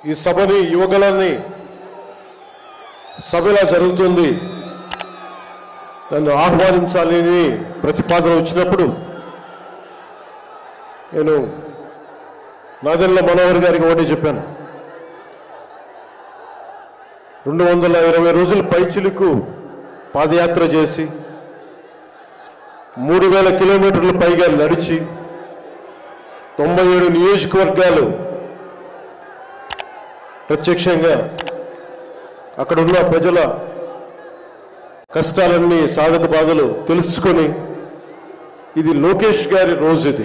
ఈ సభని యువకులని సభ ఇలా జరుగుతుంది నన్ను ఆహ్వానించాలని ప్రతిపాదన వచ్చినప్పుడు నేను నాదెల్ల మనోహర్ గారికి ఒకటి చెప్పాను రెండు వందల ఇరవై రోజుల పైచిలుకు పాదయాత్ర చేసి మూడు వేల కిలోమీటర్ల పైగా నడిచి తొంభై ఏడు నియోజకవర్గాలు ప్రత్యక్షంగా అక్కడున్న ప్రజల కష్టాలన్నీ సాధక బాధలు తెలుసుకొని ఇది లోకేష్ గారి రోజు ఇది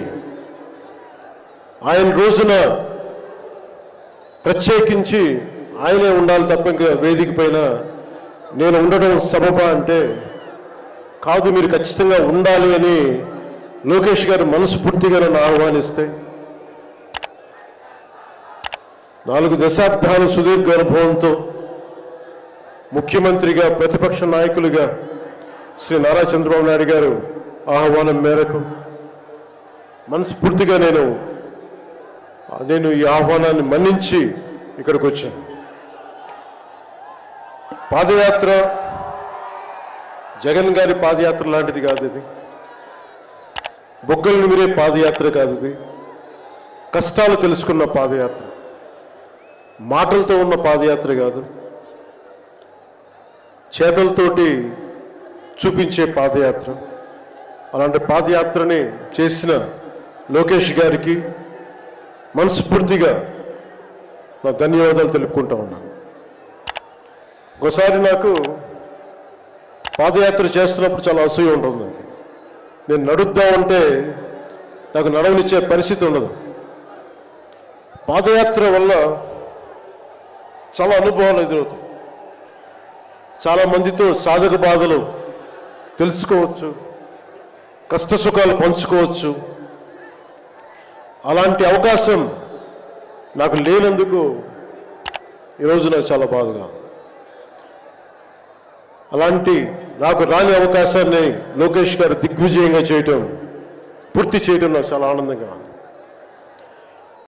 ఆయన రోజున ప్రత్యేకించి ఆయనే ఉండాలి తప్ప ఇంకా వేదిక పైన నేను ఉండడం సబబ అంటే కాదు మీరు ఖచ్చితంగా ఉండాలి అని లోకేష్ గారు మనస్ఫూర్తిగా నన్ను ఆహ్వానిస్తే నాలుగు దశాబ్దాల సుదీర్ఘ అనుభవంతో ముఖ్యమంత్రిగా ప్రతిపక్ష నాయకులుగా శ్రీ నారా చంద్రబాబు నాయుడు గారు ఆహ్వానం మేరకు మనస్ఫూర్తిగా నేను నేను ఈ ఆహ్వానాన్ని మన్నించి ఇక్కడికి వచ్చాను పాదయాత్ర జగన్ గారి పాదయాత్ర లాంటిది కాదు ఇది బొగ్గలు మీరే పాదయాత్ర కాదు ఇది కష్టాలు తెలుసుకున్న పాదయాత్ర మాటలతో ఉన్న పాదయాత్ర కాదు చేతలతోటి చూపించే పాదయాత్ర అలాంటి పాదయాత్రని చేసిన లోకేష్ గారికి మనస్ఫూర్తిగా నా ధన్యవాదాలు తెలుపుకుంటా ఉన్నాను ఒకసారి నాకు పాదయాత్ర చేస్తున్నప్పుడు చాలా అసూయ ఉంటుంది నాకు నేను నడుద్దామంటే నాకు నడవనిచ్చే పరిస్థితి ఉండదు పాదయాత్ర వల్ల చాలా అనుభవాలు ఎదురవుతాయి చాలా మందితో సాధక బాధలు తెలుసుకోవచ్చు కష్ట సుఖాలు పంచుకోవచ్చు అలాంటి అవకాశం నాకు లేనందుకు ఈరోజు నాకు చాలా బాధగా ఉంది. అలాంటి నాకు రాని అవకాశాన్ని లోకేష్ గారు దిగ్విజయంగా చేయటం పూర్తి చేయడం నాకు చాలా ఆనందంగా ఉంది